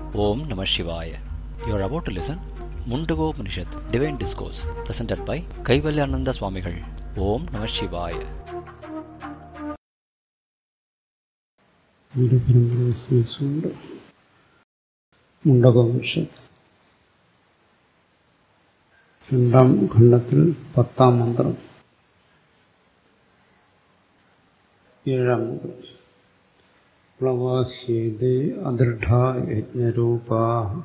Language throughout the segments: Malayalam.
Om Namah Shivaya. You are about to listen Mundago Upanishad, Divine Discourse, presented by Kaivalyananda Swamigal. Om Namah Shivaya. ഗുരുപരമ്പരയെ സ്മരിച്ചുകൊണ്ട് മുണ്ടകോപനിഷത്ത് രണ്ടാം ഖണ്ഡത്തിൽ പത്താം മന്ത്രം ഏഴാം മന്ത്രം പ്ലവാഹ്യേതേ അദൃഢ യജ്ഞരൂപാ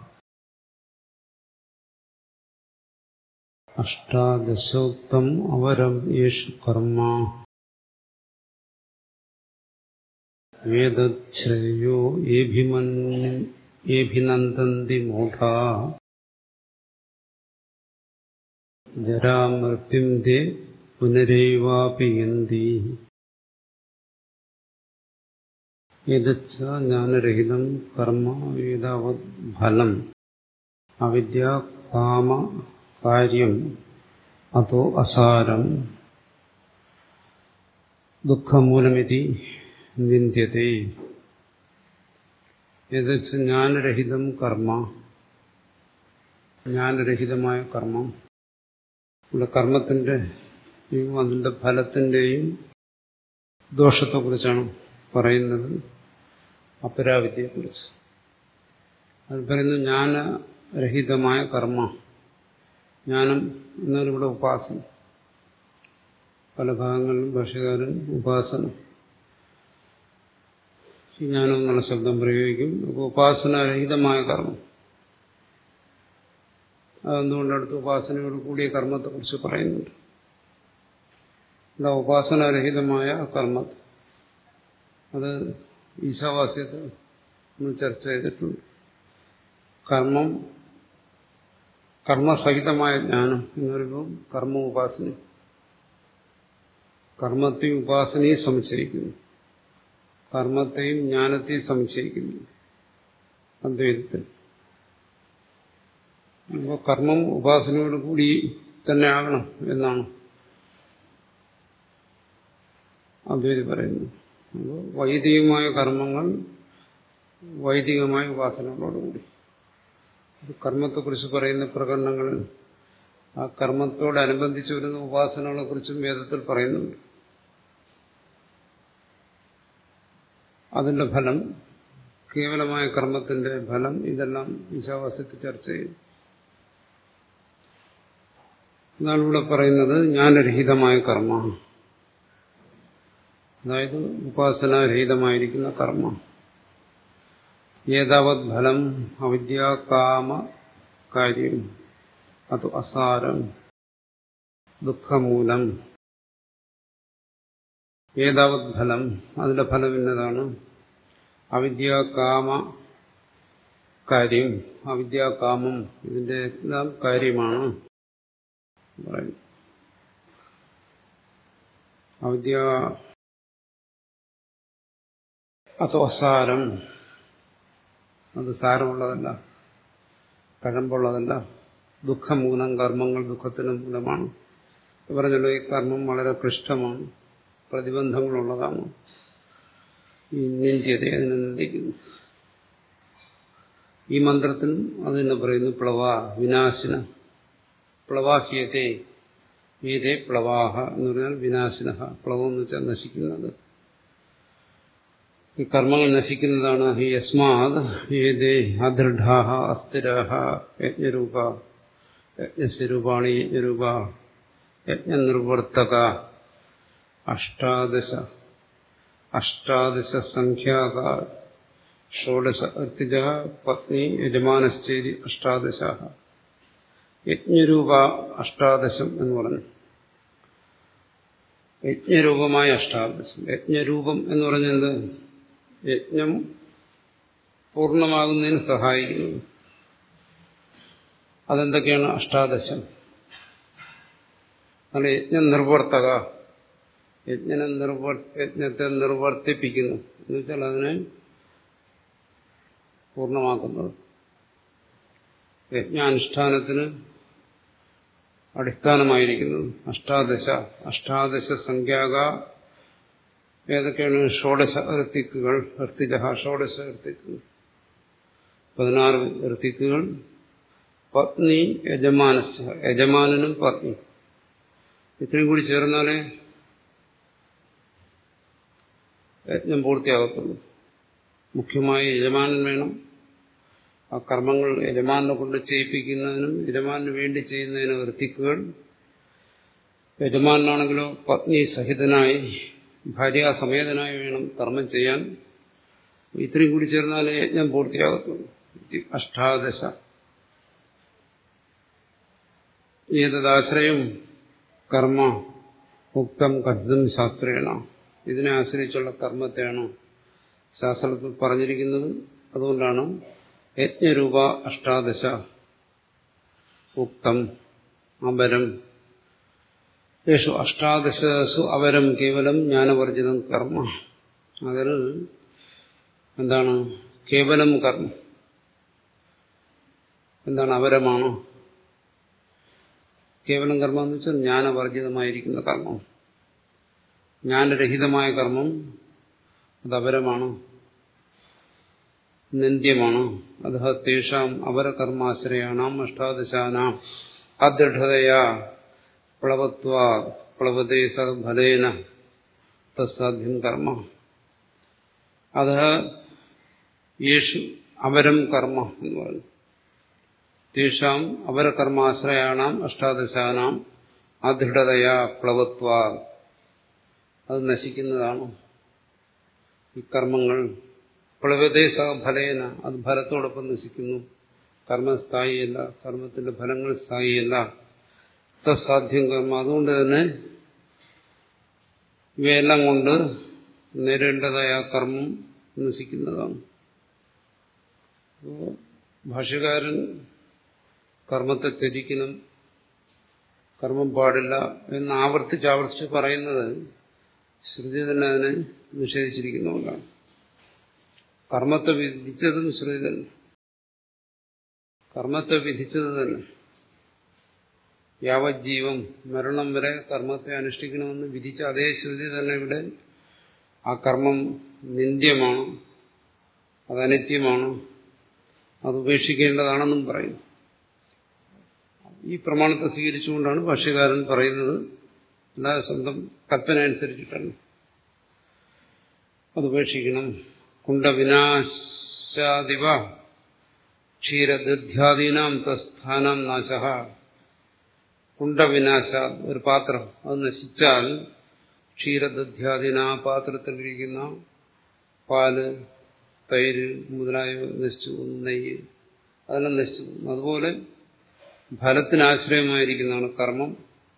അഷ്ടാദശോക്തം അവരം യേഷു കർമ്മ വേദശ്രേയോ ഏഭിനന്ദന്തി മൂഢാ ജരാമൃത്യും തേ പുനരൈവാപിയന്തി യതച്ച ജ്ഞാനരഹിതം കർമ്മ വേദാവത് ഫലം അവിദ്യ കാമ കാര്യം അതോ അസാരം ദുഃഖമൂലമിതി നിന്ദ്യതേ യഥച്ച് ജ്ഞാനരഹിതം കർമ്മ ജ്ഞാനരഹിതമായ കർമ്മം ഇവിടെ കർമ്മത്തിൻ്റെയും അതിൻ്റെ ഫലത്തിൻ്റെയും ദോഷത്തെക്കുറിച്ചാണ് പറയുന്നത് അപരാവിദ്യയെക്കുറിച്ച് അത് പറയുന്നു ജ്ഞാനരഹിതമായ കർമ്മ ജ്ഞാനം എന്നാൽ ഇവിടെ ഉപാസന പല ഭാഗങ്ങളിലും ഭാഷകാരൻ ഉപാസന ജ്ഞാനം എന്നുള്ള ശബ്ദം പ്രയോഗിക്കും അപ്പോൾ ഉപാസനാരഹിതമായ കർമ്മം അതെന്തുകൊണ്ട് അടുത്ത് ഉപാസനയോട് കൂടിയ കർമ്മത്തെക്കുറിച്ച് പറയുന്നുണ്ട് ഇവിടെ ഉപാസനാരഹിതമായ കർമ്മം അത് ഈശാവാസ്യത്തിൽ നമ്മൾ ചർച്ച ചെയ്തിട്ടുണ്ട് കർമ്മം കർമ്മസഹിതമായ ജ്ഞാനം എന്ന് പറയുമ്പോൾ കർമ്മ ഉപാസന കർമ്മത്തെയും ഉപാസനയും സമുച്ചയിക്കുന്നു കർമ്മത്തെയും ജ്ഞാനത്തെയും സംശയിക്കുന്നു അദ്വൈതത്തിൽ അപ്പോൾ കർമ്മം ഉപാസനയോട് കൂടി തന്നെ ആകണം എന്നാണ് അദ്വൈതി പറയുന്നത് അപ്പോൾ വൈദികമായ കർമ്മങ്ങൾ വൈദികമായ ഉപാസനകളോടുകൂടി കർമ്മത്തെക്കുറിച്ച് പറയുന്ന പ്രകടനങ്ങളിൽ ആ കർമ്മത്തോടനുബന്ധിച്ച് വരുന്ന ഉപാസനകളെക്കുറിച്ചും വേദത്തിൽ പറയുന്നുണ്ട് അതിന്റെ ഫലം കേവലമായ കർമ്മത്തിന്റെ ഫലം ഇതെല്ലാം ഈശാവാസ്യത്തിൽ ചർച്ച ചെയ്തു എന്നാണ് ഇവിടെ പറയുന്നത് ജ്ഞാനരഹിതമായ കർമ്മ അതായത് ഉപാസനാരഹിതമായിരിക്കുന്ന കർമ്മ ഏതാവത് ഫലം അവിദ്യാകാമ കാര്യം അത് അസാരം ദുഃഖമൂലം ഏതാവത് ഫലം അതിന്റെ ഫലം എന്നതാണ് അവിദ്യാകാമ കാര്യം അവിദ്യാകാമം ഇതിന്റെ എല്ലാം കാര്യമാണ് പറയും അവിദ്യ അതോസാരം അത് സാരമുള്ളതല്ല കഴമ്പുള്ളതല്ല ദുഃഖമൂലം കർമ്മങ്ങൾ ദുഃഖത്തിന് മൂലമാണ് പറഞ്ഞല്ലോ ഈ കർമ്മം വളരെ ക്ലിഷ്ടമാണ് പ്രതിബന്ധങ്ങളുള്ളതാണ് ഈ നിന്ദ്യത അതിനെ നിന്ദിക്കുന്നു ഈ മന്ത്രത്തിൽ അത് തന്നെ പറയുന്നു പ്ലവ വിനാശിന പ്ലവാഹ്യത്തെ ഏതേ പ്ലവാഹ എന്ന് പറഞ്ഞാൽ വിനാശിന പ്ലവം എന്ന് വെച്ചാൽ നശിക്കുന്നത് ഈ കർമ്മങ്ങൾ നശിക്കുന്നതാണ് ഈ യസ്മാത് ഏതേ അദൃഢാഹ അസ്ഥിരാഹ യജ്ഞരൂപ യജ്ഞസ്വരൂപാണി യജ്ഞരൂപ യജ്ഞനിർവർത്തക അഷ്ടാദശ അഷ്ടാദശ സംഖ്യാക ഷോഡശ അർത്തിജ പത്നി യജമാനശ്ചേരി അഷ്ടാദശ യജ്ഞരൂപ അഷ്ടാദശം എന്ന് പറഞ്ഞു യജ്ഞരൂപമായ അഷ്ടാദശം യജ്ഞരൂപം എന്ന് പറഞ്ഞത് യജ്ഞം പൂർണ്ണമാകുന്നതിന് സഹായിക്കുന്നു അതെന്തൊക്കെയാണ് അഷ്ടാദശം അല്ല യജ്ഞം നിർവർത്തക യജ്ഞനെ നിർവർ യജ്ഞത്തെ നിർവർത്തിപ്പിക്കുന്നു എന്ന് വെച്ചാൽ അതിനെ പൂർണ്ണമാക്കുന്നത് യജ്ഞാനുഷ്ഠാനത്തിന് അടിസ്ഥാനമായിരിക്കുന്നത് അഷ്ടാദശ അഷ്ടാദശ സംഖ്യാക ഏതൊക്കെയാണ് ഷോഡശ ഋത്തിക്കുകൾ ഋത്തിജഹ ഷോഡശ ഋത്തിക്കുകൾ പതിനാറ് ഋത്തിക്കുകൾ പത്നി യജമാനസ് യജമാനനും പത്നി ഇത്രയും കൂടി ചേർന്നാലേ യജ്ഞം പൂർത്തിയാകത്തുള്ളൂ മുഖ്യമായി യജമാനൻ വേണം ആ കർമ്മങ്ങൾ യജമാനെ കൊണ്ട് ചെയ്യിപ്പിക്കുന്നതിനും യജമാനു വേണ്ടി ചെയ്യുന്നതിനും ഋത്തിക്കുകൾ യജമാനാണെങ്കിലോ പത്നി സഹിതനായി ഭാര്യാസമേതനായി വേണം കർമ്മം ചെയ്യാൻ ഇത്രയും കൂടി ചേർന്നാലേ യജ്ഞം പൂർത്തിയാകത്തുള്ളൂ അഷ്ടാദശ ഏതദാശ്രയം കർമ്മ ഉക്തം കഥിതം ശാസ്ത്രേണ ഇതിനെ ആശ്രയിച്ചുള്ള കർമ്മത്തെയാണ് ശാസ്ത്രത്തിൽ പറഞ്ഞിരിക്കുന്നത് അതുകൊണ്ടാണ് യജ്ഞരൂപ അഷ്ടാദശ ഉക്തം അപരം യേശു അഷ്ടാദശസു അവരം കേവലം ജ്ഞാനവർജിതം കർമ്മ അതിൽ എന്താണ് കേവലം കർമ്മം എന്താണ് അവരമാണോ കേവലം കർമ്മം എന്ന് വെച്ചാൽ ജ്ഞാനവർജിതമായിരിക്കുന്ന കർമ്മം ജ്ഞാനരഹിതമായ കർമ്മം അത് അപരമാണ് നിന്ദ്യമാണ് അത് തേഷാം അപരകർമാശ്രയാണാം അഷ്ടാദശാനാം അദൃഢതയാ പ്ലവത്വ പ്ലവതേ സഫലേന തസ്സാധ്യം കർമ്മ അത് യേശു അപരം കർമ്മ എന്ന് പറഞ്ഞു തേഷാം അപരകർമാശ്രയാണാം അഷ്ടാദശാനാം അദൃഢതയാ പ്ലവത്വ അത് നശിക്കുന്നതാണ് ഈ കർമ്മങ്ങൾ പ്ലവതേ ഫലേന അത് ഫലത്തോടൊപ്പം നശിക്കുന്നു കർമ്മം സ്ഥായിയല്ല കർമ്മത്തിന്റെ ഫലങ്ങൾ സ്ഥായിയല്ല തസാധ്യം കർമ്മം അതുകൊണ്ട് തന്നെ ഇവയെല്ലാം കൊണ്ട് നേരേണ്ടതായ ആ കർമ്മം നശിക്കുന്നതാണ് ഭാഷ്യകാരൻ കർമ്മത്തെ ത്യജിക്കണം കർമ്മം പാടില്ല എന്ന് ആവർത്തിച്ച് ആവർത്തിച്ച് പറയുന്നത് ശ്രുതി തന്നെ അതിനെ നിഷേധിച്ചിരിക്കുന്നതുകൊണ്ടാണ് കർമ്മത്തെ വിധിച്ചതും ശ്രുതി തന്നെ കർമ്മത്തെ വിധിച്ചത് തന്നെ യാവജ്ജീവം മരണം വരെ കർമ്മത്തെ അനുഷ്ഠിക്കണമെന്ന് വിധിച്ച അതേ ശ്രുതി തന്നെ ഇവിടെ ആ കർമ്മം നിന്ദ്യമാണ് അത് അനിത്യമാണ് അത് ഉപേക്ഷിക്കേണ്ടതാണെന്നും പറയും ഈ പ്രമാണത്തെ സ്വീകരിച്ചുകൊണ്ടാണ് ഭാഷ്യകാരൻ പറയുന്നത് അല്ലാതെ സ്വന്തം കൽപ്പന അനുസരിച്ചിട്ടാണ് അത് ഉപേക്ഷിക്കണം കുണ്ടവിനാശാദിവ ക്ഷീരദധ്യാദീനാം തസ്ഥാനം നാശ കുണ്ടവിനാശ ഒരു പാത്രം അത് നശിച്ചാൽ ക്ഷീരദധ്യാദീന ആ പാത്രത്തിലിരിക്കുന്ന പാല് തൈര് മുതലായവ നശിച്ചു നെയ്യ് അതെല്ലാം നശിച്ചു അതുപോലെ ഫലത്തിനാശ്രയമായിരിക്കുന്നതാണ് കർമ്മം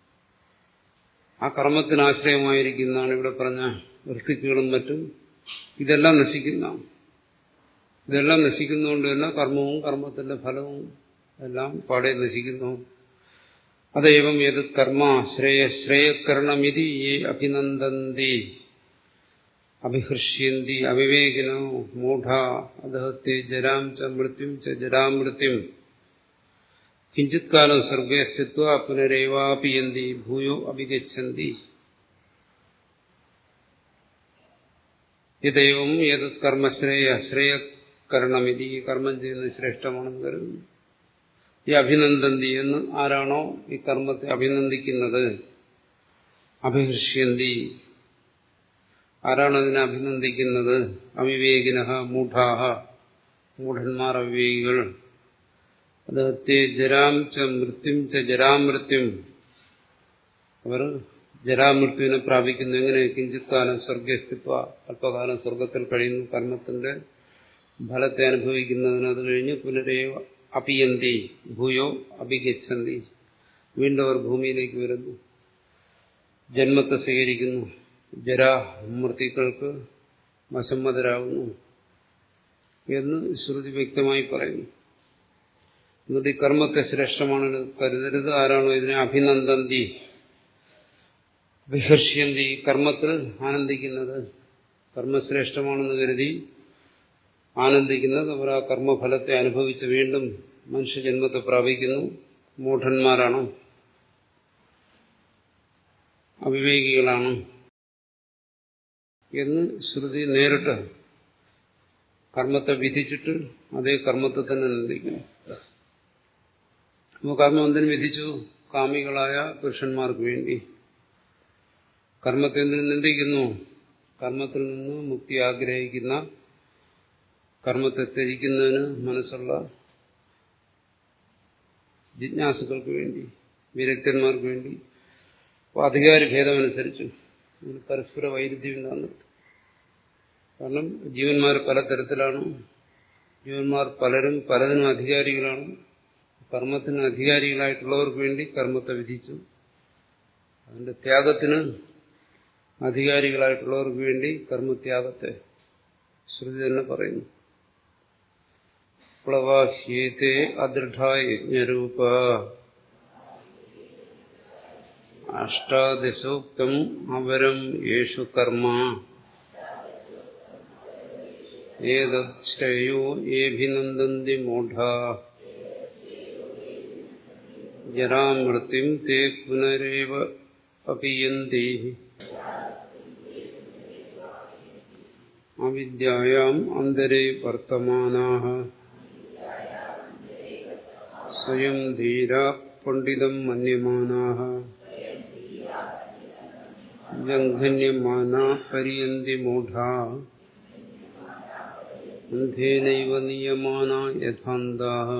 ആ കർമ്മത്തിനാശ്രയമായിരിക്കുന്നതാണ് ഇവിടെ പറഞ്ഞ ഋത്തിക്കുകളും മറ്റും ഇതെല്ലാം നശിക്കുന്നതാണ് ഇതെല്ലാം നശിക്കുന്നതുകൊണ്ട് തന്നെ കർമ്മവും കർമ്മത്തിന്റെ ഫലവും എല്ലാം പാടെ നശിക്കുന്നു അതേവം ഏത് കർമ്മ ശ്രേയ ശ്രേയകരണമിതി യേ അഭിനന്ദന്തി അഭിഹൃഷ്യന്തി അവിവേകിനോ മൂഢ അദ്ദേഹത്തെ ജരാം ച മൃത്യും ച ജരാമൃത്യും കിഞ്ചിത് കാലം സർഗേ സ്ഥിത്വ പുനരേവാപിയന്തി ഭൂയോ അഭിഗച്ഛന്തി ഇതേവം ഏതത് കർമ്മശ്രേയ ശ്രേയകരണമിതി ഈ കർമ്മം ചെയ്യുന്നത് ശ്രേഷ്ഠമാണെന്ന് കരുതുന്നു ഈ അഭിനന്ദന്തി എന്ന് ആരാണോ ഈ കർമ്മത്തെ അഭിനന്ദിക്കുന്നത് അഭിഹൃഷ്യന്തി ആരാണ് അതിനെ അഭിനന്ദിക്കുന്നത് അവിവേകിന മൂഢാഹ മൂഢന്മാർ അവിവേകികൾ അദ്ദേഹത്തെ ജരാം ച മൃത്യും ച ജരാമൃത്യും അവർ ജരാമൃത്യുവിനെ പ്രാപിക്കുന്നു എങ്ങനെ കിഞ്ചിത് കാലം സ്വർഗസ്ഥിത്വ അല്പകാലം സ്വർഗത്തിൽ കഴിയുന്നു കർമ്മത്തിന്റെ ഫലത്തെ അനുഭവിക്കുന്നതിന് അത് കഴിഞ്ഞ് പുനരേവ അപിയന്തി ഭൂയോ അഭിഗച്ഛന്തി വീണ്ടും അവർ ഭൂമിയിലേക്ക് വരുന്നു ജന്മത്തെ സ്വീകരിക്കുന്നു ജരാമൃത്തികൾക്ക് വശമ്മതരാകുന്നു എന്ന് ശ്രുതി വ്യക്തമായി പറയുന്നു എന്നിട്ട് ഈ കർമ്മത്തെ ശ്രേഷ്ഠമാണ് കരുതരുത് ആരാണോ ഇതിനെ അഭിനന്ദന്തി വിഹർഷ്യന്തി കർമ്മത്തിൽ ആനന്ദിക്കുന്നത് കർമ്മശ്രേഷ്ഠമാണെന്ന് കരുതി ആനന്ദിക്കുന്നത് അവർ ആ കർമ്മഫലത്തെ അനുഭവിച്ച് വീണ്ടും മനുഷ്യജന്മത്തെ പ്രാപിക്കുന്നു മൂഢന്മാരാണ് അവിവേകികളാണ് എന്ന് ശ്രുതി നേരിട്ട് കർമ്മത്തെ വിധിച്ചിട്ട് അതേ കർമ്മത്തെ തന്നെ നിന്ദിക്കുന്നു അപ്പോൾ കർമ്മം എന്തിനു വിധിച്ചു കാമികളായ പുരുഷന്മാർക്ക് വേണ്ടി കർമ്മത്തെ എന്തിനു നിന്ദിക്കുന്നു കർമ്മത്തിൽ നിന്ന് മുക്തി ആഗ്രഹിക്കുന്ന കർമ്മത്തെ ത്യജിക്കുന്നതിന് മനസ്സുള്ള ജിജ്ഞാസുക്കൾക്ക് വേണ്ടി വിരക്തന്മാർക്ക് വേണ്ടി അപ്പോൾ അധികാര ഭേദമനുസരിച്ച് ഇതിന് പരസ്പര വൈരുദ്ധ്യം ഉണ്ടാകുന്നത് കാരണം ജീവന്മാർ പലതരത്തിലാണ് ജീവന്മാർ പലരും പലതിനും അധികാരികളാണ് കർമ്മത്തിന് അധികാരികളായിട്ടുള്ളവർക്ക് വേണ്ടി കർമ്മത്തെ വിധിച്ചു അതിന്റെ ത്യാഗത്തിന് അധികാരികളായിട്ടുള്ളവർക്ക് വേണ്ടി കർമ്മത്യാഗത്തെ ശ്രുതി തന്നെ പറയുന്നു പ്ലവാഹ്യേത്തെ അദൃഢായ യജ്ഞരൂപ അഷ്ടാദശോക്തം അവരം യേശു കർമ്മ ഏതശ്രേയോ ഏഭിനന്ദന്തി മൂഢ ജരാമൃത്യും തേ പുനരേവ അപിയന്തി അവിദ്യായാം അന്തരേ വർത്തമാനാः സ്വയം ധീരാ പണ്ഡിതം മന്യമാനാः ജംഘന്യമാനാ പര്യന്തി മൂഢാ അന്ധേനൈവ നിയമാനാ യഥാന്താः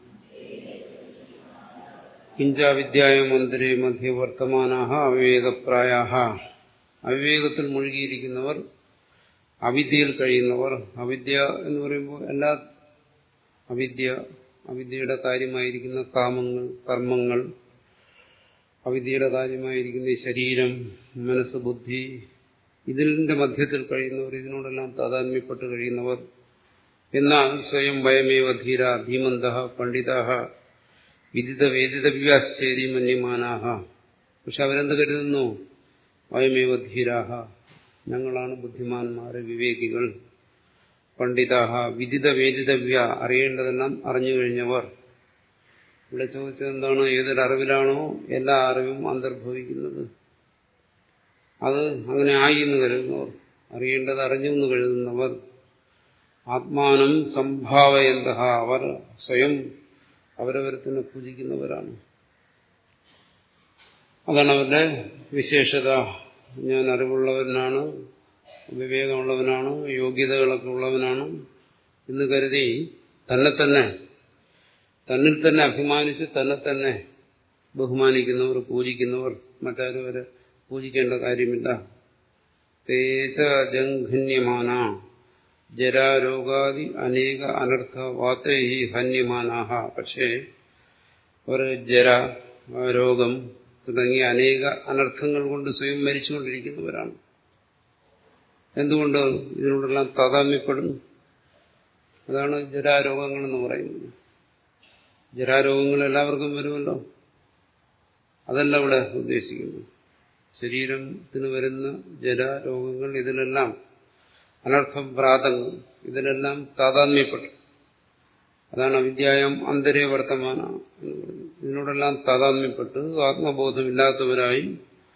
കിഞ്ചാവിദ്യായമന്ത്രേ മധ്യവർത്തമാനാഹ അവിവേകപ്രായാഹ അവിവേകത്തിൽ മുഴുകിയിരിക്കുന്നവർ അവിദ്യയിൽ കഴിയുന്നവർ അവിദ്യ എന്ന് പറയുമ്പോൾ എല്ലാ അവിദ്യ അവിദ്യയുടെ കാര്യമായിരിക്കുന്ന കാമങ്ങൾ കർമ്മങ്ങൾ അവിദ്യയുടെ കാര്യമായിരിക്കുന്ന ഈ ശരീരം മനസ്സ് ബുദ്ധി ഇതിന്റെ മധ്യത്തിൽ കഴിയുന്നവർ ഇതിനോടെല്ലാം താതാത്മ്യപ്പെട്ട് കഴിയുന്നവർ എന്നാൽ സ്വയം വയമേവ ധീര ധീമന്ത പണ്ഡിത വിദിത വേദിതവ്യാശ്ചേരി മന്യമാനാഹ പക്ഷെ അവരെന്ത് കരുതുന്നു വയമേവ ധീരാഹ ഞങ്ങളാണ് ബുദ്ധിമാന്മാര് വിവേകികൾ പണ്ഡിതാഹ വിദിത വേദിതവ്യ അറിയേണ്ടതെല്ലാം അറിഞ്ഞു കഴിഞ്ഞവർ ഇവിടെ ചോദിച്ചത് എന്താണ് ഏതൊരറിവിലാണോ എല്ലാ അറിവും അന്തർഭവിക്കുന്നത് അത് അങ്ങനെ ആയി എന്ന് കരുതുന്നവർ അറിയേണ്ടത് അറിഞ്ഞു എന്ന് കരുതുന്നവർ ആത്മാനം സംഭാവയന്ത അവർ സ്വയം അവരവരെ തന്നെ പൂജിക്കുന്നവരാണ് അതാണ് അവരുടെ വിശേഷത ഞാൻ അറിവുള്ളവനാണ് വിവേകമുള്ളവനാണ് യോഗ്യതകളൊക്കെ ഉള്ളവനാണ് എന്ന് കരുതി തന്നെ തന്നെ തന്നിൽ തന്നെ അഭിമാനിച്ച് തന്നെ തന്നെ ബഹുമാനിക്കുന്നവർ പൂജിക്കുന്നവർ മറ്റാരും അവരെ പൂജിക്കേണ്ട കാര്യമില്ല തേജ ജംഘന്യമാന ജരാരോഗാദി അനേക അനർത്ഥ വാത്തൈ ഹന്യമാനാഹ പക്ഷേ ഒരു ജര രോഗം തുടങ്ങിയ അനേക അനർത്ഥങ്ങൾ കൊണ്ട് സ്വയം മരിച്ചുകൊണ്ടിരിക്കുന്നവരാണ് എന്തുകൊണ്ട് ഇതിനോടെല്ലാം താതാമ്യപ്പെടുന്നു അതാണ് ജരാരോഗങ്ങൾ എന്ന് പറയുന്നത് ജരാരോഗങ്ങൾ എല്ലാവർക്കും വരുമല്ലോ അതല്ല ഇവിടെ ഉദ്ദേശിക്കുന്നത് ശരീരത്തിന് വരുന്ന ജരാരോഗങ്ങൾ ഇതിലെല്ലാം അനർത്ഥം പ്രാതങ്ങൾ ഇതിലെല്ലാം താതാത്മ്യപ്പെട്ടു അതാണ് അവിദ്യായം അന്തരേ വർത്തമാന എന്ന് പറയുന്നത് ഇതിനോടെല്ലാം താതാത്മ്യപ്പെട്ട് ആത്മബോധമില്ലാത്തവരായി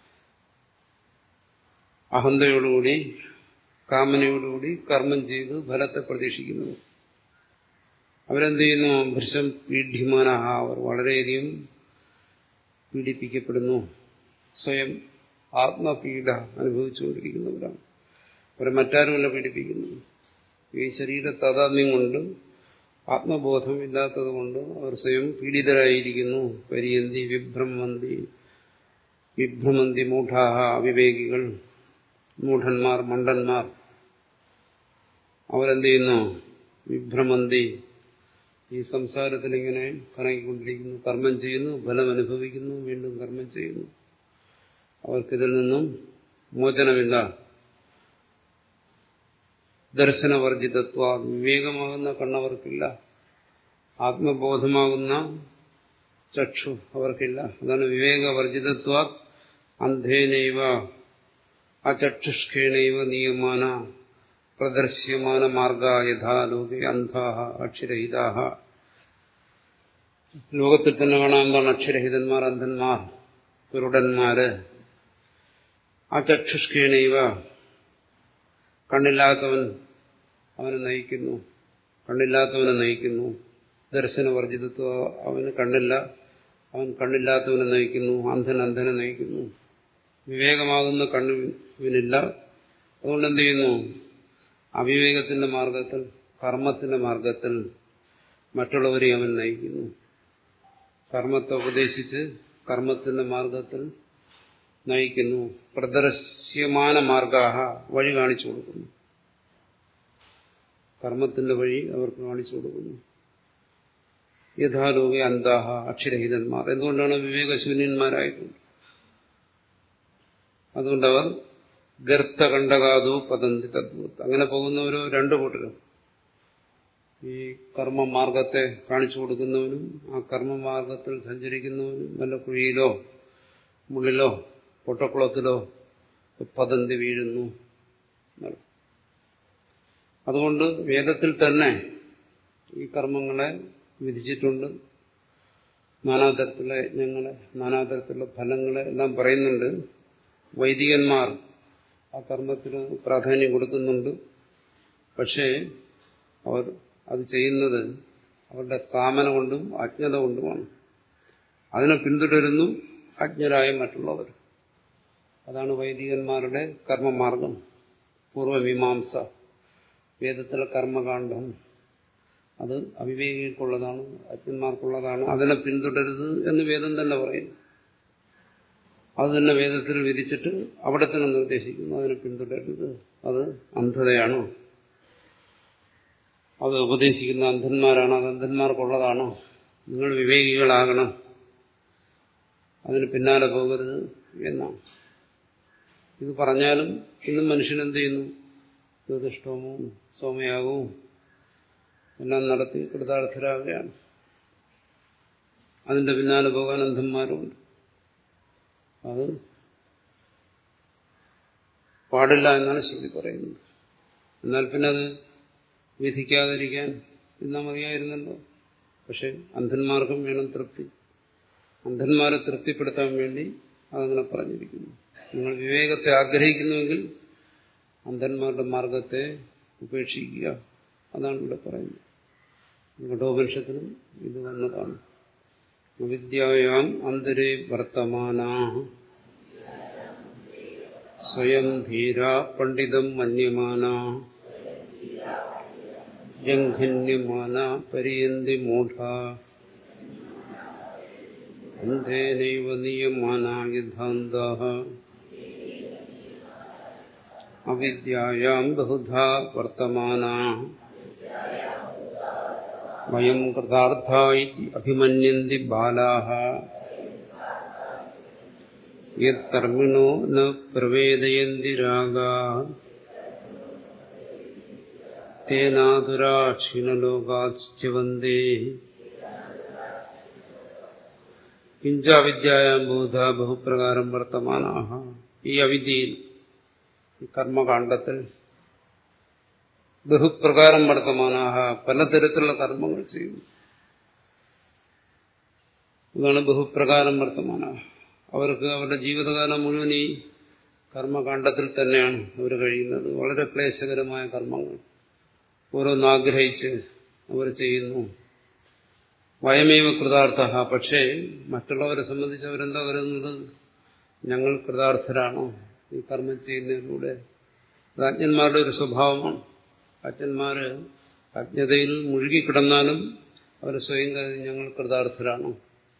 അഹന്തയോടുകൂടി കാമനയോടുകൂടി കർമ്മം ചെയ്ത് ഫലത്തെ പ്രതീക്ഷിക്കുന്നു അവരെന്ത് ചെയ്യുന്നു ഭൃശം പീഡ്യമാനാഹ അവർ വളരെയധികം പീഡിപ്പിക്കപ്പെടുന്നു സ്വയം ആത്മപീഡ അനുഭവിച്ചുകൊണ്ടിരിക്കുന്നവരാണ് അവരെ മറ്റാരുമല്ല പീഡിപ്പിക്കുന്നു ഈ ശരീര താതാത്മ്യം കൊണ്ട് ആത്മബോധം ഇല്ലാത്തത് കൊണ്ട് അവർ സ്വയം പീഡിതരായിരിക്കുന്നു പരിയന്തി വിഭ്രമന്തി വിഭ്രമന്തി മൂഢാഹ അവിവേകികൾ മൂഢന്മാർ മണ്ടന്മാർ അവരെന്ത് ചെയ്യുന്നു വിഭ്രമന്തി ഈ സംസാരത്തിൽ ഇങ്ങനെ കറങ്ങിക്കൊണ്ടിരിക്കുന്നു കർമ്മം ചെയ്യുന്നു ഫലം അനുഭവിക്കുന്നു വീണ്ടും കർമ്മം ചെയ്യുന്നു അവർക്കിതിൽ നിന്നും മോചനമില്ല ദർശനവർജിതത്വ വിവേകമാകുന്ന കണ്ണവർക്കില്ല ആത്മബോധമാകുന്ന ചക്ഷു അവർക്കില്ല അതാണ് വിവേകവർജിതത്വ അന്ധേനൈവ അചക്ഷുഷ്കേണൈവ നിയമാന പ്രദർശ്യമാന മാർഗ യഥാ ലോകെ അന്ധാഹ അക്ഷരഹിതാഹ ലോകത്തിൽ തന്നെ കാണാം എന്താണ് അക്ഷരഹിതന്മാർ അന്ധന്മാർ കുരുടന്മാര് അചക്ഷുഷ്കേണൈവ കണ്ണില്ലാത്തവൻ അവനെ നയിക്കുന്നു കണ്ണില്ലാത്തവനെ നയിക്കുന്നു ദർശനവർജിതത്വം അവന് കണ്ണില്ല അവൻ കണ്ണില്ലാത്തവനെ നയിക്കുന്നു അന്ധൻ അന്ധനെ നയിക്കുന്നു വിവേകമാകുന്ന കണ്ണുവിനില്ല അതുകൊണ്ട് എന്ത് ചെയ്യുന്നു അവിവേകത്തിന്റെ മാർഗത്തിൽ കർമ്മത്തിന്റെ മാർഗത്തിൽ മറ്റുള്ളവരെ അവൻ നയിക്കുന്നു കർമ്മത്തെ ഉപദേശിച്ച് കർമ്മത്തിന്റെ മാർഗത്തിൽ നയിക്കുന്നു പ്രദർശ്യമാന മാർഗാഹ വഴി കാണിച്ചു കൊടുക്കുന്നു കർമ്മത്തിന്റെ വഴി അവർക്ക് കാണിച്ചു കൊടുക്കുന്നു യഥാലോകെ അന്താഹ അക്ഷരഹിതന്മാർ എന്തുകൊണ്ടാണ് വിവേകശൂന്യന്മാരായിട്ടുണ്ട് അതുകൊണ്ടവർ ഗർത്തകണ്ഠകാതു പതന്തി തദ്ഭുത് അങ്ങനെ പോകുന്നവരോ രണ്ടു കൂട്ടരും ഈ കർമ്മമാർഗത്തെ കാണിച്ചു കൊടുക്കുന്നവനും ആ കർമ്മമാർഗത്തിൽ സഞ്ചരിക്കുന്നവനും വല്ല കുഴിയിലോ മുള്ളിലോ പൊട്ടക്കുളത്തിലോ പതന്തി വീഴുന്നു അതുകൊണ്ട് വേദത്തിൽ തന്നെ ഈ കർമ്മങ്ങളെ വിധിച്ചിട്ടുണ്ട് നാനാതരത്തിലുള്ള യജ്ഞങ്ങളെ നാനാതരത്തിലുള്ള ഫലങ്ങളെ എല്ലാം പറയുന്നുണ്ട് വൈദികന്മാർ ആ കർമ്മത്തിന് പ്രാധാന്യം കൊടുക്കുന്നുണ്ട് പക്ഷേ അവർ അത് ചെയ്യുന്നത് അവരുടെ കാമന കൊണ്ടും അജ്ഞത കൊണ്ടുമാണ് അതിനെ പിന്തുടരുന്നു അജ്ഞരായ മറ്റുള്ളവർ അതാണ് വൈദികന്മാരുടെ കർമ്മമാർഗം പൂർവമീമാംസ വേദത്തിലെ കർമ്മകാന്ഡം അത് അവിവേകികൾക്കുള്ളതാണ് അജ്ഞന്മാർക്കുള്ളതാണ് അതിനെ പിന്തുടരുത് എന്ന് വേദം തന്നെ പറയുന്നു അത് തന്നെ വേദത്തിൽ വിധിച്ചിട്ട് അവിടെ തന്നെ നിർദ്ദേശിക്കുന്നു അതിനെ പിന്തുടരുത് അത് അന്ധതയാണോ അത് ഉപദേശിക്കുന്ന അന്ധന്മാരാണ് അത് അന്ധന്മാർക്കുള്ളതാണോ നിങ്ങൾ വിവേകികളാകണം അതിന് പിന്നാലെ പോകരുത് എന്നാണ് ഇത് പറഞ്ഞാലും ഇന്നും മനുഷ്യൻ എന്ത് ചെയ്യുന്നു ജ്യോതിഷ്ടവും സോമയാകവും എല്ലാം നടത്തി കൃതാർത്ഥരാകുകയാണ് അതിന്റെ പിന്നാലെ പോകാൻ അന്ധന്മാരുമുണ്ട് അത് പാടില്ല എന്നാണ് ശ്രുതി പറയുന്നത് എന്നാൽ പിന്നെ അത് വിധിക്കാതിരിക്കാൻ ഇന്നാ മതിയായിരുന്നല്ലോ പക്ഷെ അന്ധന്മാർക്കും വേണം തൃപ്തി അന്ധന്മാരെ തൃപ്തിപ്പെടുത്താൻ വേണ്ടി അതങ്ങനെ പറഞ്ഞിരിക്കുന്നു നിങ്ങൾ വിവേകത്തെ ആഗ്രഹിക്കുന്നുവെങ്കിൽ അന്ധന്മാരുടെ മാർഗത്തെ ഉപേക്ഷിക്കുക അതാണ് ഇവിടെ പറയുന്നത് ഘടോപനിഷത്തിനും ഇത് വന്നതാണ് അവിദ്യായാം അന്തരേ വർത്തമാന സ്വയം ധീര പണ്ഡിതം മന്യമാന ജംഘന്യമാന പരിയന്തി മൂഢ അന്ധേനൈവ നിയമാന യുദ്ധാന്ത അവിദ്യായാം ബഹുധാ വർത്തമാന വയം കൃതാർത്ഥ അഭിമന്യന്തി ബാലാഹ യർമിണോ ന പ്രവേദയന്തി രാഗാ തേനാതുരാക്ഷീണലോകാശ്ചവന്തേ കിഞ്ചാവിദ്യായാം ബോധ ബഹുപ്രകാരം വർത്തമാനാഹ ഈ അവിദ്യയിൽ ഈ കർമ്മകാണ്ഡത്തിൽ ബഹുപ്രകാരം വർത്തമാനാഹ പലതരത്തിലുള്ള കർമ്മങ്ങൾ ചെയ്യുന്നു അതാണ് ബഹുപ്രകാരം വർത്തമാനാഹ അവർക്ക് അവരുടെ ജീവിതകാലം മുഴുവൻ ഈ കർമ്മകാണ്ഡത്തിൽ തന്നെയാണ് അവർ കഴിയുന്നത് വളരെ ക്ലേശകരമായ കർമ്മങ്ങൾ ഓരോന്നാഗ്രഹിച്ച് അവർ ചെയ്യുന്നു വയമേവ കൃതാർത്ഥ പക്ഷേ മറ്റുള്ളവരെ സംബന്ധിച്ച് അവരെന്താ കരുതുന്നത് ഞങ്ങൾ കൃതാർത്ഥരാണോ ഈ കർമ്മം ചെയ്യുന്നതിലൂടെ അത് അജ്ഞന്മാരുടെ ഒരു സ്വഭാവമാണ് അജ്ഞന്മാര് അജ്ഞതയിൽ മുഴുകിക്കിടന്നാലും അവർ സ്വയം കരുതി ഞങ്ങൾ കൃതാർത്ഥരാണോ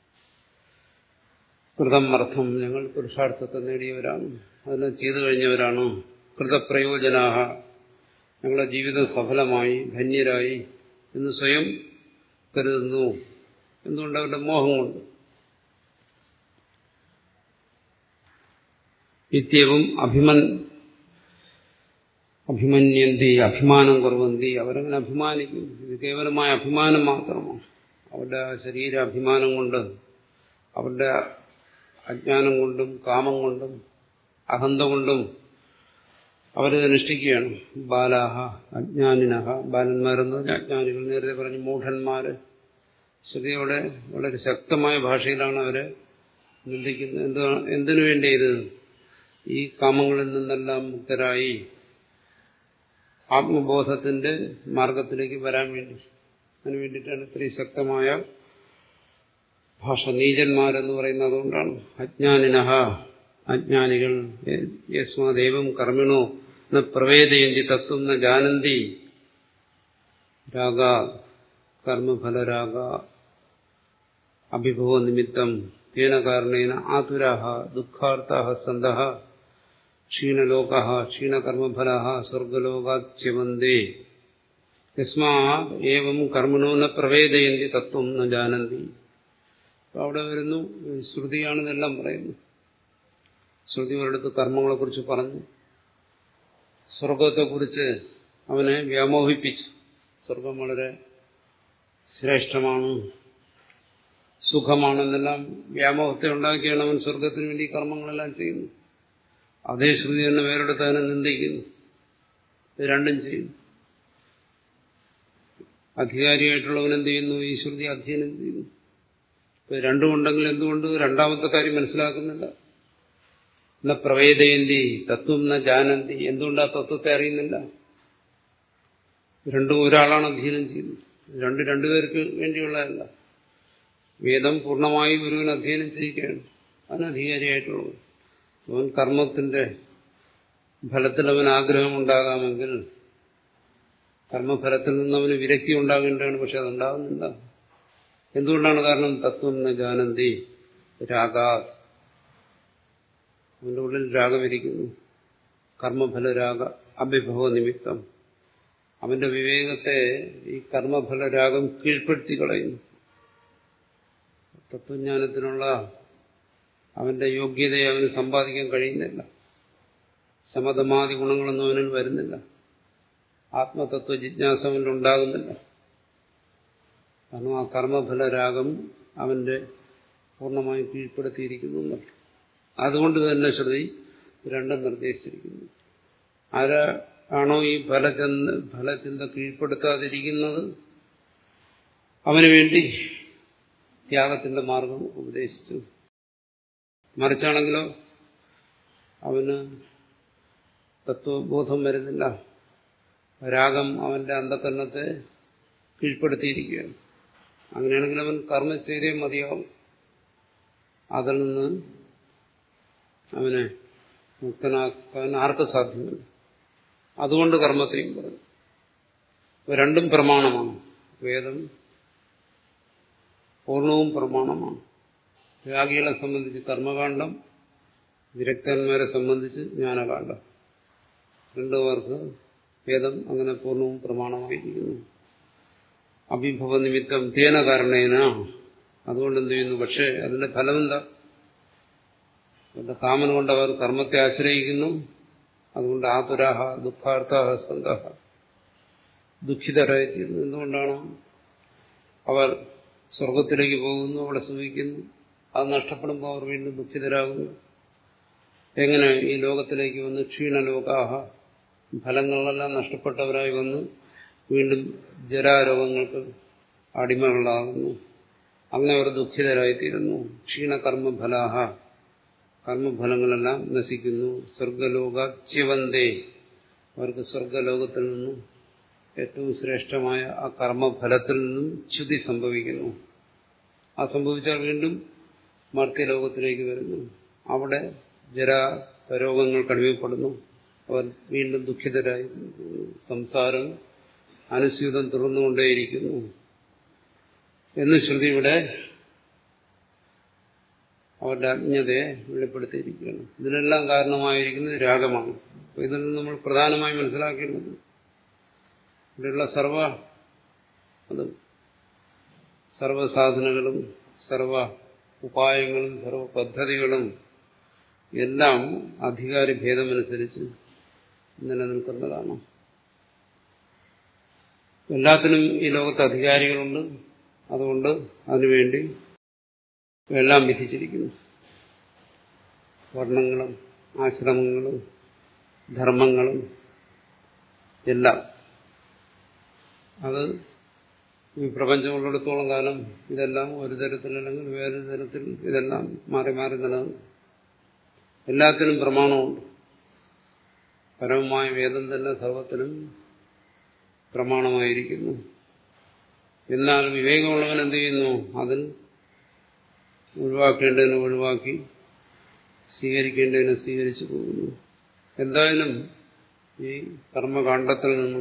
കൃതം അർത്ഥം ഞങ്ങൾ പുരുഷാർത്ഥത്തെ നേടിയവരാണ് അതെല്ലാം ചെയ്തു കഴിഞ്ഞവരാണ് കൃതപ്രയോജനാഹ ഞങ്ങളുടെ ജീവിതം സഫലമായി ധന്യരായി എന്ന് സ്വയം കരുതുന്നു എന്തുകൊണ്ട് അവരുടെ മോഹം കൊണ്ട് നിത്യവും അഭിമൻ അഭിമന്യന്തി അഭിമാനം കുറവന്തി അവരങ്ങനെ അഭിമാനിക്കും ഇത് കേവലമായ അഭിമാനം മാത്രമാണ് അവരുടെ ശരീര അഭിമാനം കൊണ്ട് അവരുടെ അജ്ഞാനം കൊണ്ടും കാമം കൊണ്ടും അഹന്ത കൊണ്ടും അവരത് അനുഷ്ഠിക്കുകയാണ് ബാലാഹ അജ്ഞാനിനഹ ബാലന്മാരെന്ന് പറഞ്ഞ അജ്ഞാനികൾ നേരത്തെ പറഞ്ഞു മൂഢന്മാര് ശ്രുതിയോടെ വളരെ ശക്തമായ ഭാഷയിലാണ് അവരെ നിന്ദിക്കുന്നത് എന്താണ് എന്തിനു വേണ്ടി ഇത് ഈ കാമങ്ങളിൽ നിന്നെല്ലാം മുക്തരായി ആത്മബോധത്തിന്റെ മാർഗത്തിലേക്ക് വരാൻ വേണ്ടി അതിനു വേണ്ടിയിട്ടാണ് ഇത്രയും ശക്തമായ ഭാഷ നീചന്മാരെന്ന് പറയുന്നത് അതുകൊണ്ടാണ് അജ്ഞാനിനഹ അജ്ഞാനികൾ യസ്മാദേവം കർമ്മിണോ ന പ്രവേദയന്തി തത്വം ന ജാനന്തി രാഗ കർമ്മഫലരാഗ അഭിഭവ നിമിത്തം തേന കാരണേന ആതുരാഹ ദുഃഖാർത്ഥ സന്ത ക്ഷീണലോക ക്ഷീണകർമ്മഫല സ്വർഗലോകാച്യവന്തേ യസ്മാത് ഏവം കർമ്മണോ ന പ്രവേദയന്തി തത്വം ന ജാനന്തി അവിടെ വരുന്നു ശ്രുതിയാണ് ഇതെല്ലാം പറയുന്നത് ശ്രുതി ഒരിടത്ത് കർമ്മങ്ങളെക്കുറിച്ച് പറഞ്ഞു സ്വർഗത്തെക്കുറിച്ച് അവനെ വ്യാമോഹിപ്പിച്ചു സ്വർഗം വളരെ ശ്രേഷ്ഠമാണ് സുഖമാണെന്നെല്ലാം വ്യാമോഹത്തെ ഉണ്ടാക്കിയാണ് അവൻ സ്വർഗത്തിന് വേണ്ടി കർമ്മങ്ങളെല്ലാം ചെയ്യുന്നു അതേ ശ്രുതി തന്നെ വേറെടുത്ത് അവനെ നിന്ദിക്കുന്നു ഇത് രണ്ടും ചെയ്യുന്നു അധികാരിയായിട്ടുള്ളവൻ എന്ത് ചെയ്യുന്നു ഈ ശ്രുതി അധ്യയനം ചെയ്യുന്നു ഇപ്പൊ രണ്ടും ഉണ്ടെങ്കിൽ എന്തുകൊണ്ട് രണ്ടാമത്തെ കാര്യം മനസ്സിലാക്കുന്നില്ല എന്ന പ്രവേദയന്തി തത്വം എന്ന ജാനന്തി എന്തുകൊണ്ട് ആ തത്വത്തെ അറിയുന്നില്ല രണ്ടും ഒരാളാണ് അധ്യയനം ചെയ്യുന്നത് രണ്ട് രണ്ടുപേർക്ക് വേണ്ടിയുള്ളതല്ല വേദം പൂർണ്ണമായി ഗുരുവിന് അധ്യയനം ചെയ്യുകയാണ് അതിന് അധികാരിയായിട്ടുള്ളത് അവൻ കർമ്മത്തിന്റെ ഫലത്തിൽ അവൻ ആഗ്രഹമുണ്ടാകാമെങ്കിൽ കർമ്മഫലത്തിൽ നിന്ന് അവന് വിരക്തി ഉണ്ടാകേണ്ടതാണ് പക്ഷെ അതുണ്ടാകുന്നില്ല എന്തുകൊണ്ടാണ് കാരണം തത്വം ന ജാനന്തി രാഗാ അവന്റെ ഉള്ളിൽ രാഗമിരിക്കുന്നു കർമ്മഫല രാഗ അഭിഭവ നിമിത്തം അവന്റെ വിവേകത്തെ ഈ കർമ്മഫല രാഗം കീഴ്പ്പെടുത്തി കളയുന്നു തത്വജ്ഞാനത്തിനുള്ള അവന്റെ യോഗ്യതയെ അവന് സമ്പാദിക്കാൻ കഴിയുന്നില്ല സമതമാതി ഗുണങ്ങളൊന്നും അവനിൽ വരുന്നില്ല ആത്മതത്വ ജിജ്ഞാസ അവനിൽ ഉണ്ടാകുന്നില്ല കാരണം ആ കർമ്മഫല രാഗം അവന്റെ പൂർണ്ണമായി കീഴ്പ്പെടുത്തിയിരിക്കുന്നു അതുകൊണ്ട് തന്നെ ശ്രുതി രണ്ടും നിർദ്ദേശിച്ചിരിക്കുന്നു ആരാണോ ഈ ഫലചന്ത ഫലചിന്ത കീഴ്പ്പെടുത്താതിരിക്കുന്നത് അവന് വേണ്ടി ത്യാഗത്തിന്റെ മാർഗം ഉപദേശിച്ചു മറിച്ചാണെങ്കിലോ അവന് തത്വബോധം വരുന്നില്ല രാഗം അവന്റെ അന്ധകരണത്തെ കീഴ്പ്പെടുത്തിയിരിക്കുകയാണ് അങ്ങനെയാണെങ്കിൽ അവൻ കർമ്മം ചെയ്തേ മതിയാവും അതിൽ നിന്ന് അവനെ മുക്തനാക്കാൻ ആർക്ക് സാധ്യമല്ല അതുകൊണ്ട് കർമ്മത്തെയും പറഞ്ഞു രണ്ടും പ്രമാണമാണ് വേദം പൂർണ്ണവും പ്രമാണമാണ് ത്യാഗികളെ സംബന്ധിച്ച് കർമ്മകാന്ഡം വിരക്തന്മാരെ സംബന്ധിച്ച് ജ്ഞാനകാന്ഡം രണ്ടു പേർക്ക് വേദം അങ്ങനെ പൂർണ്ണവും പ്രമാണമായിരിക്കുന്നു അഭിഭവ നിമിത്തം തേന കാരണേന അതുകൊണ്ട് എന്ത് ചെയ്യുന്നു പക്ഷേ അതിന്റെ ഫലം എന്താ അവരുടെ കാമന കൊണ്ട് അവർ കർമ്മത്തെ ആശ്രയിക്കുന്നു അതുകൊണ്ട് ആതുരാഹ ദുഃഖാർത്ഥ സന്ത ദുഃഖിതരായിത്തീരുന്നു എന്തുകൊണ്ടാണ് അവർ സ്വർഗത്തിലേക്ക് പോകുന്നു അവിടെ സുഖിക്കുന്നു അത് നഷ്ടപ്പെടുമ്പോൾ അവർ വീണ്ടും ദുഃഖിതരാകുന്നു എങ്ങനെ ഈ ലോകത്തിലേക്ക് വന്ന് ക്ഷീണലോകാഹ ഫലങ്ങളെല്ലാം നഷ്ടപ്പെട്ടവരായി വന്ന് വീണ്ടും ജരാരോഗങ്ങൾക്ക് അടിമകളാകുന്നു അങ്ങനെ അവർ ദുഃഖിതരായിത്തീരുന്നു ക്ഷീണകർമ്മഫലാഹ കർമ്മഫലങ്ങളെല്ലാം നശിക്കുന്നു സ്വർഗലോകാച്യവന്തേ അവർക്ക് സ്വർഗലോകത്തിൽ നിന്നും ഏറ്റവും ശ്രേഷ്ഠമായ ആ കർമ്മഫലത്തിൽ നിന്നും ച്യുതി സംഭവിക്കുന്നു ആ സംഭവിച്ചാൽ വീണ്ടും മർത്യലോകത്തിലേക്ക് വരുന്നു അവിടെ ജരാരോഗങ്ങൾ കടിമപ്പെടുന്നു അവർ വീണ്ടും ദുഃഖിതരായി സംസാരം അനുസ്യൂതം തുറന്നുകൊണ്ടേയിരിക്കുന്നു എന്ന് ശ്രുതി ഇവിടെ അവരുടെ അജ്ഞതയെ വെളിപ്പെടുത്തിയിരിക്കുകയാണ് ഇതിനെല്ലാം കാരണമായിരിക്കുന്നത് രാഗമാണ് അപ്പോൾ ഇതിൽ നിന്ന് നമ്മൾ പ്രധാനമായി മനസ്സിലാക്കേണ്ടത് ഇവിടെയുള്ള സർവ അത് സർവസാധനകളും സർവ ഉപായങ്ങളും സർവ പദ്ധതികളും എല്ലാം അധികാരി ഭേദമനുസരിച്ച് നിലനിൽക്കുന്നതാണ് എല്ലാത്തിനും ഈ ലോകത്ത് അധികാരികളുണ്ട് അതുകൊണ്ട് അതിനുവേണ്ടി എല്ലാം വിധിച്ചിരിക്കുന്നു വർണ്ണങ്ങളും ആശ്രമങ്ങളും ധർമ്മങ്ങളും എല്ലാം അത് ഈ പ്രപഞ്ചമുള്ളിടത്തോളം കാലം ഇതെല്ലാം ഒരു തരത്തിലല്ലെങ്കിൽ വേറൊരു തരത്തിൽ ഇതെല്ലാം മാറി മാറി നിലനിൽക്കും എല്ലാത്തിനും പ്രമാണമുണ്ട് പരമമായ വേദം തന്നെ സർവത്തിനും പ്രമാണമായിരിക്കുന്നു എന്നാൽ വിവേകമുള്ളവൻ എന്ത് ചെയ്യുന്നു അതിൽ ഒഴിവാക്കേണ്ടതിനെ ഒഴിവാക്കി സ്വീകരിക്കേണ്ടതിനെ സ്വീകരിച്ചു പോകുന്നു എന്തായാലും ഈ കർമ്മകാണ്ഡത്തിൽ നിന്നും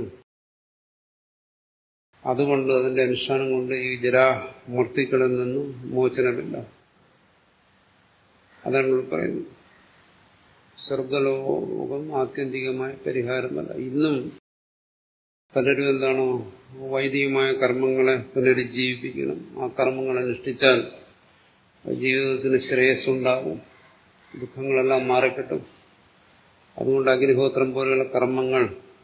അതുകൊണ്ട് അതിന്റെ അനുഷ്ഠാനം കൊണ്ട് ഈ ജരാമൂർത്തികളിൽ നിന്നും മോചനമില്ല അതാണ് ഇവിടെ പറയുന്നത് സ്വർഗലോകം ആത്യന്തികമായ പരിഹാരമല്ല ഇന്നും പലരും എന്താണോ വൈദികമായ കർമ്മങ്ങളെ പുനരുജ്ജീവിപ്പിക്കണം ആ കർമ്മങ്ങൾ അനുഷ്ഠിച്ചാൽ ജീവിതത്തിന് ശ്രേയസ്സുണ്ടാകും ദുഃഖങ്ങളെല്ലാം മാറിക്കിട്ടും അതുകൊണ്ട് അഗ്നിഹോത്രം പോലെയുള്ള കർമ്മങ്ങൾ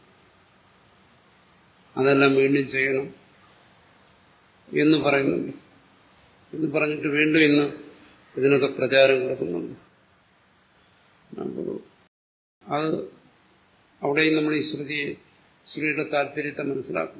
അതെല്ലാം വീണ്ടും ചെയ്യണം എന്ന് പറയുന്നുണ്ട് എന്ന് പറഞ്ഞിട്ട് വീണ്ടും ഇന്ന് ഇതിനൊക്കെ പ്രചാരം കൊടുക്കുന്നുണ്ട് അത് അവിടെയും നമ്മൾ ഈ ശ്രുതിയെ ശ്രുതിയുടെ താല്പര്യത്തെ മനസ്സിലാക്കും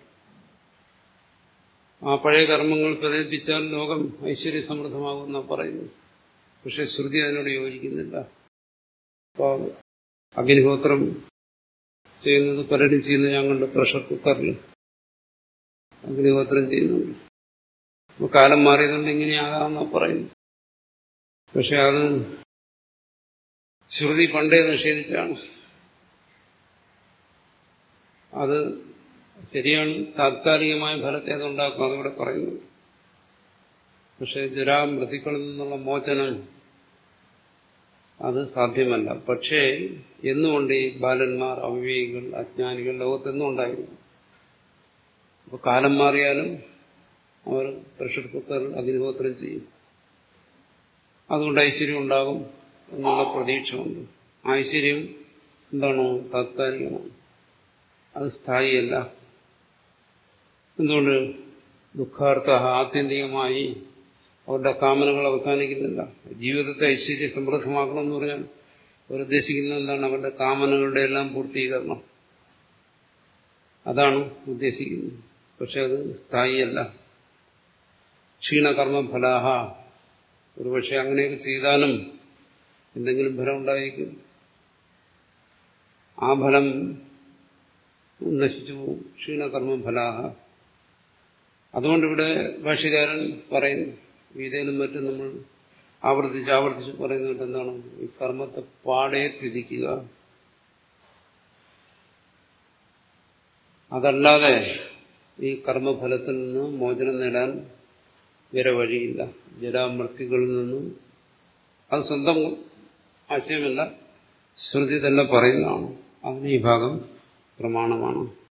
ആ പഴയ കർമ്മങ്ങൾ പ്രേരിപ്പിച്ചാൽ ലോകം ഐശ്വര്യ സമൃദ്ധമാകുമെന്ന പറയുന്നു പക്ഷെ ശ്രുതി അതിനോട് യോജിക്കുന്നില്ല അപ്പോൾ അഗ്നിഹോത്രം ചെയ്യുന്നത് പലരും ചെയ്യുന്നത് ഞാൻ കണ്ട് പ്രഷർ കുക്കറിൽ അഗ്നിഹോത്രം ചെയ്യുന്നുണ്ട് അപ്പോൾ കാലം മാറിയതുകൊണ്ട് ഇങ്ങനെയാകാമെന്നാ പറയുന്നു പക്ഷെ അത് ശ്രുതി പണ്ടേ നിഷേധിച്ചാണ് അത് ശരിയാണ് താത്കാലികമായ ഫലത്തെ അതുണ്ടാക്കും അതിവിടെ പറയുന്നു പക്ഷെ ജരാമൃതികളിൽ നിന്നുള്ള മോചനം അത് സാധ്യമല്ല പക്ഷേ എന്നുകൊണ്ട് ഈ ബാലന്മാർ അവിവേകികൾ അജ്ഞാനികൾ ലോകത്തെന്നും ഉണ്ടായിരുന്നു അപ്പൊ കാലം മാറിയാലും അവർ പ്രഷർ കുക്കർ അഗ്നിഹോത്രം ചെയ്യും അതുകൊണ്ട് ഐശ്വര്യം ഉണ്ടാകും എന്നുള്ള പ്രതീക്ഷയുണ്ട് ഐശ്വര്യം എന്താണോ താത്കാലികമാണ് അത് സ്ഥായിയല്ല എന്തുകൊണ്ട് ദുഃഖാർത്ഥ ആത്യന്തികമായി അവരുടെ കാമനകൾ അവസാനിക്കുന്നില്ല ജീവിതത്തെ ഐശ്വര്യ സമൃദ്ധമാക്കണം എന്ന് പറഞ്ഞാൽ അവരുദ്ദേശിക്കുന്നത് എന്താണ് അവരുടെ കാമനകളുടെ എല്ലാം പൂർത്തീകരണം അതാണ് ഉദ്ദേശിക്കുന്നത് പക്ഷെ അത് സ്ഥായിയല്ല ക്ഷീണകർമ്മ ഫലാഹ ഒരുപക്ഷെ അങ്ങനെയൊക്കെ ചെയ്താലും എന്തെങ്കിലും ഫലം ഉണ്ടായിരിക്കും ആ ഫലം നശിച്ചു പോകും ക്ഷീണകർമ്മ ഫലാഹ അതുകൊണ്ട് ഇവിടെ ഭാഷ്യകാരൻ പറയുന്നു ഗീതയിലും മറ്റും നമ്മൾ ആവർത്തിച്ച് ആവർത്തിച്ച് പറയുന്നത് എന്താണ് ഈ കർമ്മത്തെ പാടെ തിരിക്കുക അതല്ലാതെ ഈ കർമ്മഫലത്തിൽ നിന്ന് മോചനം നേടാൻ വേറെ വഴിയില്ല ജരാമൃത്തികളിൽ നിന്നും അത് സ്വന്തം ആശയമല്ല ശ്രുതി തന്നെ പറയുന്നതാണ് അതിന് ഈ ഭാഗം പ്രമാണമാണ്